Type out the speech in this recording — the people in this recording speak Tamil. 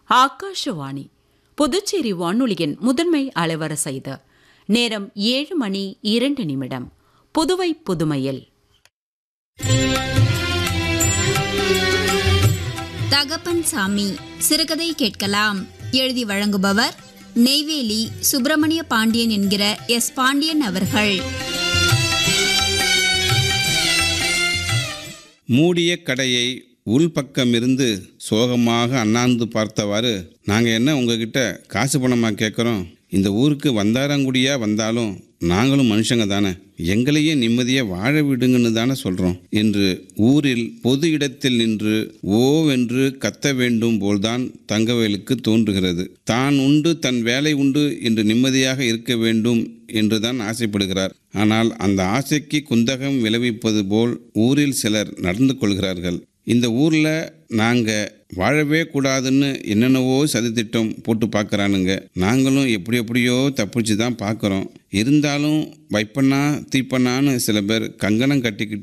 ஆகாஷவாணி புதுச்சேரி வானொலியின் முதன்மை அலைவரிசை இது நேரம் ஏழு மணி இரண்டு நிமிடம் புதுவை புதுமையில் தகப்பன் சாமி சிறுகதை கேட்கலாம் எழுதி வழங்குபவர் நெய்வேலி சுப்பிரமணிய பாண்டியன் என்கிற எஸ் பாண்டியன் அவர்கள் மூடிய கடையை உள்பக்கமிருந்து சோகமாக அண்ணாந்து பார்த்தவாறு நாங்கள் என்ன உங்ககிட்ட காசு பணமாக கேட்குறோம் இந்த ஊருக்கு வந்தாரங்குடியா வந்தாலும் நாங்களும் மனுஷங்க தானே எங்களையே நிம்மதியாக வாழ விடுங்கன்னு தானே சொல்கிறோம் என்று ஊரில் பொது இடத்தில் நின்று ஓவென்று கத்த வேண்டும் போல்தான் தங்கவேலுக்கு தோன்றுகிறது தான் உண்டு தன் வேலை உண்டு என்று நிம்மதியாக இருக்க வேண்டும் என்றுதான் ஆசைப்படுகிறார் ஆனால் அந்த ஆசைக்கு குந்தகம் விளைவிப்பது போல் ஊரில் சிலர் நடந்து கொள்கிறார்கள் இந்த ஊரில் நாங்கள் வாழவே கூடாதுன்னு என்னென்னவோ சதித்திட்டம் போட்டு பார்க்குறானுங்க நாங்களும் எப்படி எப்படியோ தப்பிச்சு தான் பார்க்குறோம் இருந்தாலும் வைப்பண்ணா தீப்பண்ணான்னு சில பேர் கங்கணம் கட்டிக்கிட்டு